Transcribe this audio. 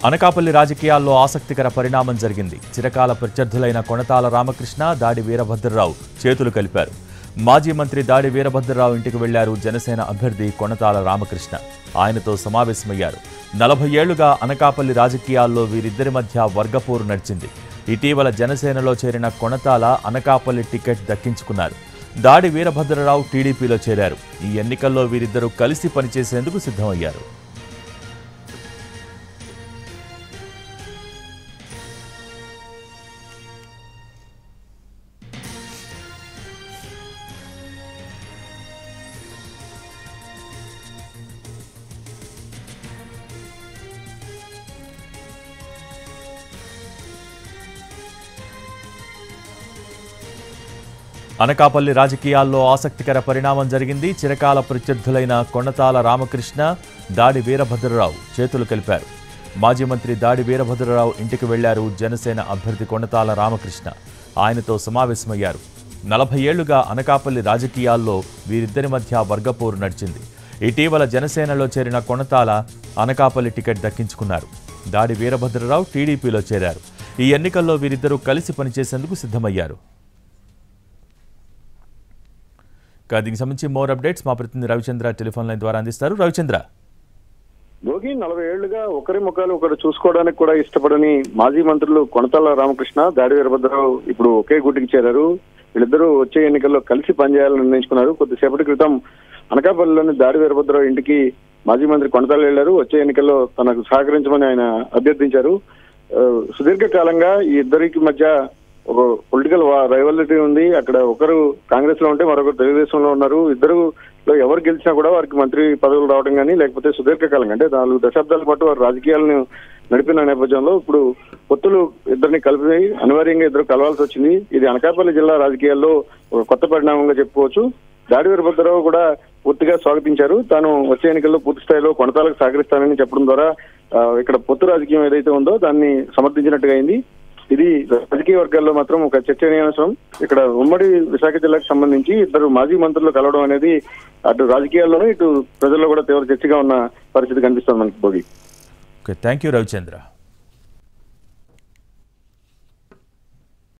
అనకాపల్లి రాజకీయాల్లో ఆసక్తికర పరిణామం జరిగింది చిరకాల ప్రత్యర్థులైన కొణతాల రామకృష్ణ దాడి వీరభద్రరావు చేతులు కలిపారు మాజీ మంత్రి దాడి వీరభద్రరావు ఇంటికి వెళ్లారు జనసేన అభ్యర్థి కొణతాల రామకృష్ణ ఆయనతో సమావేశమయ్యారు నలభై ఏళ్లుగా అనకాపల్లి రాజకీయాల్లో వీరిద్దరి మధ్య వర్గపోరు నడిచింది ఇటీవల జనసేనలో చేరిన కొణతాల అనకాపల్లి టికెట్ దక్కించుకున్నారు దాడి వీరభద్రరావు టీడీపీలో చేరారు ఈ ఎన్నికల్లో వీరిద్దరూ కలిసి పనిచేసేందుకు సిద్ధమయ్యారు అనకాపల్లి రాజకీయాల్లో ఆసక్తికర పరిణామం జరిగింది చిరకాల ప్రత్యర్థులైన కొణతాల రామకృష్ణ దాడి వీరభద్రరావు చేతులు కలిపారు మాజీ మంత్రి దాడి వీరభద్రరావు ఇంటికి వెళ్లారు జనసేన అభ్యర్థి కొణతాల రామకృష్ణ ఆయనతో సమావేశమయ్యారు నలభై ఏళ్లుగా అనకాపల్లి రాజకీయాల్లో వీరిద్దరి మధ్య వర్గపోరు నడిచింది ఇటీవల జనసేనలో చేరిన కొణతాల అనకాపల్లి టికెట్ దక్కించుకున్నారు దాడి వీరభద్రరావు టీడీపీలో చేరారు ఈ ఎన్నికల్లో వీరిద్దరూ కలిసి పనిచేసేందుకు సిద్ధమయ్యారు ఇక దీనికి సంబంధించి మోర్ అప్డేట్స్ మా ప్రతినిధి రవిచంద్ర టెలిఫోన్ లైన్ ద్వారా అందిస్తారు రవిచంద్ర భోగి నలభై ఏళ్లుగా ఒకరి ముఖాలు ఒకరు చూసుకోవడానికి కూడా ఇష్టపడని మాజీ మంత్రులు కొనతాల రామకృష్ణ దాడి వీరభద్రరావు ఇప్పుడు ఒకే గుడ్డికి చేరారు వీళ్ళిద్దరూ వచ్చే ఎన్నికల్లో కలిసి పనిచేయాలని నిర్ణయించుకున్నారు కొద్దిసేపటి క్రితం అనకాపల్లిలోని దాడి వీరభద్రరావు ఇంటికి మాజీ మంత్రి కొనతాల వెళ్లారు వచ్చే ఎన్నికల్లో తనకు సహకరించమని ఆయన అభ్యర్థించారు ఆ, సుదీర్ఘకాలంగా ఈ ఇద్దరికి మధ్య ఒక పొలిటికల్ రైవలిటీ ఉంది అక్కడ ఒకరు కాంగ్రెస్ లో ఉంటే మరొకరు తెలుగుదేశంలో ఉన్నారు ఇద్దరు లో ఎవరు గెలిచినా కూడా వారికి మంత్రి పదవులు రావడం కానీ లేకపోతే సుదీర్ఘకాలంగా అంటే నాలుగు దశాబ్దాల పాటు వారు రాజకీయాలను నడిపిన నేపథ్యంలో ఇప్పుడు పొత్తులు ఇద్దరిని కలిపి అనివార్యంగా ఇద్దరు కలవాల్సి వచ్చింది ఇది అనకాపల్లి జిల్లా రాజకీయాల్లో ఒక కొత్త పరిణామంగా చెప్పుకోవచ్చు దాడి వీరభద్రరావు కూడా పూర్తిగా స్వాగతించారు తాను వచ్చే ఎన్నికల్లో పూర్తి స్థాయిలో కొనతాలకు సహకరిస్తానని చెప్పడం ద్వారా ఆ, ఇక్కడ పొత్తు రాజకీయం ఏదైతే ఉందో దాన్ని సమర్థించినట్టుగా అయింది ఇది రాజకీయ వర్గాల్లో మాత్రం ఒక చర్చనీయాంశం ఇక్కడ ఉమ్మడి విశాఖ జిల్లాకు సంబంధించి ఇద్దరు మాజీ మంత్రులు కలవడం అనేది అటు రాజకీయాల్లోనూ ఇటు ప్రజల్లో కూడా తీవ్ర చర్చగా ఉన్న పరిస్థితి కనిపిస్తుంది మనకి Bhogi okay thank you Ravichandra